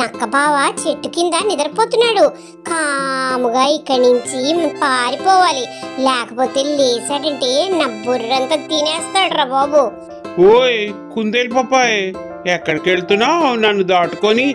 నక్క బావ చెట్టు కింద నిద్రపోతున్నాడు కాముగా ఇక్కడి నుంచి పారిపోవాలి లేకపోతే లేచాడంటే నా బుర్రంతా తినేస్తాడు రా బాబు ఓయ్ కుందేలు పప్పాయ్ ఎక్కడికి వెళ్తున్నావు నన్ను దాటుకొని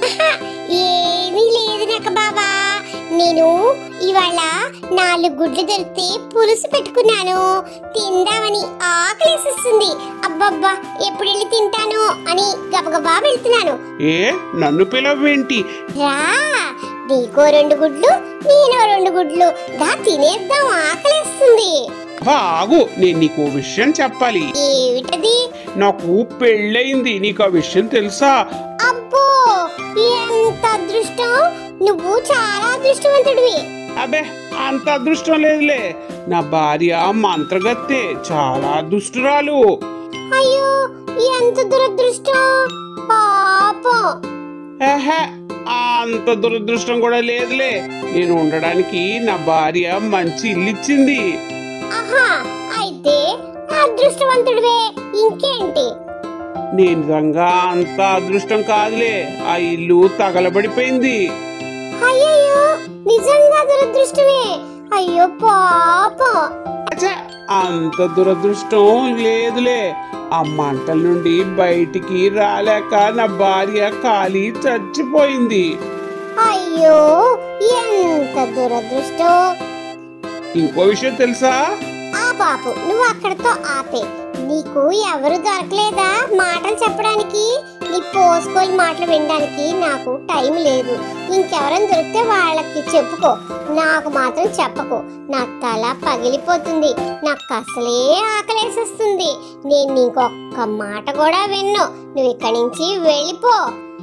ఏమీ లేదు నక్క బాబా నేను ఇవాళ నాలుగు గుడ్లు దొరికితే పులుసు పెట్టుకున్నాను తిందామని ఆకలేసిస్తుంది అబ్బబ్బా ఎప్పుడు వెళ్ళి తింటాను అని గబగబా వెళ్తున్నాను ఏ నన్ను పిలవేంటి రా నీకో రెండు గుడ్లు నేను రెండు గుడ్లు దా తినేద్దాం ఆకలేస్తుంది బాగు నేను నీకు ఓ విషయం చెప్పాలి ఏమిటది నాకు పెళ్ళయింది నీకు ఆ విషయం తెలుసా అబ్బో ఎంత అదృష్టం నువ్వు చాలా అదృష్టవంతుడివి అబే అంత అదృష్టం లేదులే నా భార్య మంత్రగత్తె చాలా దుష్టురాలు అయ్యో ఎంత దురదృష్టం పాపం ఏహే, అంత దురదృష్టం కూడా లేదులే నేను ఉండడానికి నా భార్య మంచి ఇల్లు ఇచ్చింది ఆహా అయితే అదృష్టవంతుడివే ఇంకేంటి నేను నిజంగా అంత అదృష్టం కాదులే ఆ ఇల్లు తగలబడిపోయింది అయ్యయ్యో నిజంగా దురదృష్టమే అయ్యో పాపం అచ్చా, అంత దురదృష్టం లేదులే ఆ మంటల నుండి బయటికి రాలేక నా భార్య కాలి చచ్చిపోయింది అయ్యో ఎంత దురదృష్టం ఇంకో విషయం తెలుసా ఆ పాపు నువ్వు అక్కడితో ఆపే నీకు ఎవరు దొరకలేదా మాటలు చెప్పడానికి నీ పోసుకోలు మాటలు వినడానికి నాకు టైం లేదు ఇంకెవరైనా దొరికితే వాళ్ళకి చెప్పుకో నాకు మాత్రం చెప్పకు నా తల పగిలిపోతుంది నాకు అసలే ఆకలేసేస్తుంది నేను నీకొక్క మాట కూడా విన్ను నువ్వు ఇక్కడి నుంచి వెళ్ళిపో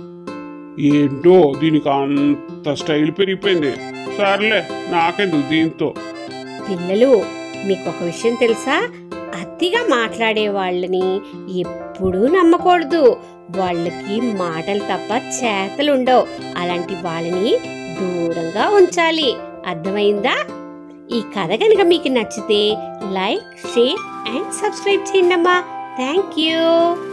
ఏంటో దీనికి అంత స్టైల్ పెరిగిపోయింది సర్లే నాకెందుకు దీంతో పిల్లలు మీకు ఒక విషయం తెలుసా అతిగా మాట్లాడే వాళ్ళని ఎప్పుడూ నమ్మకూడదు వాళ్ళకి మాటలు తప్ప చేతలు ఉండవు అలాంటి వాళ్ళని దూరంగా ఉంచాలి అర్థమైందా ఈ కథ కనుక మీకు నచ్చితే లైక్ షేర్ అండ్ సబ్స్క్రైబ్ చేయండి అమ్మా థ్యాంక్ యూ